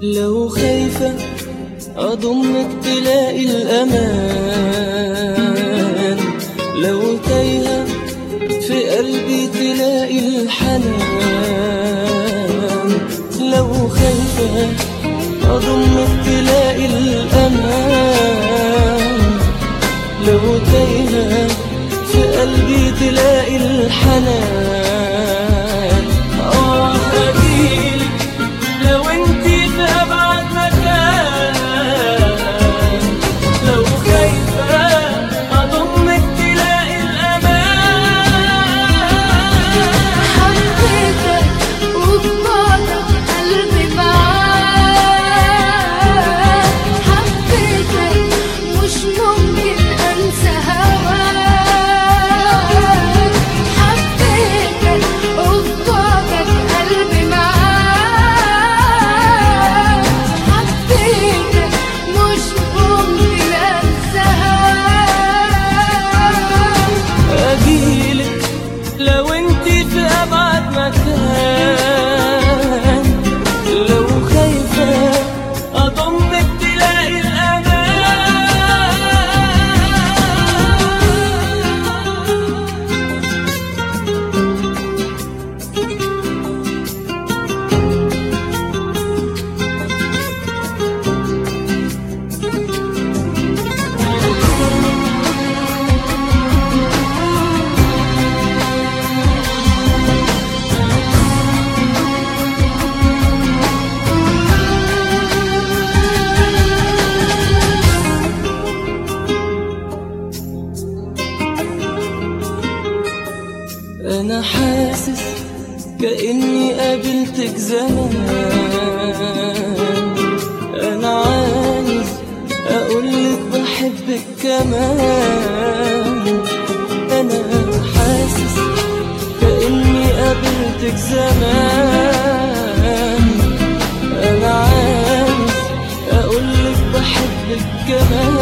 لو خايفة أضمك تلاقي الأمان لو تايهة في قلبي تلاقي الحنان لو خايفة أضمك تلاقي الأمان لو تايهة في قلبي تلاقي الحنان آه أجيلك لو انتي في أبعد مكان لو خايفة أضمك تلاقي الأمان حبيتك وببعدك قلبي معاك حبيتك مش ممكن انسى هواك حبيتك وببعدك قلبي معاك حبيتك مش ممكن انسى هواك أجيلك لو انتي في أبعد مكان لو خايفة أضمك تلاقي الأمان أنا حاسس كأني قابلتك زمان أنا عايز أقولك بحبك كمان أنا حاسس كأني قابلتك زمان أنا عايز أقولك بحبك كمان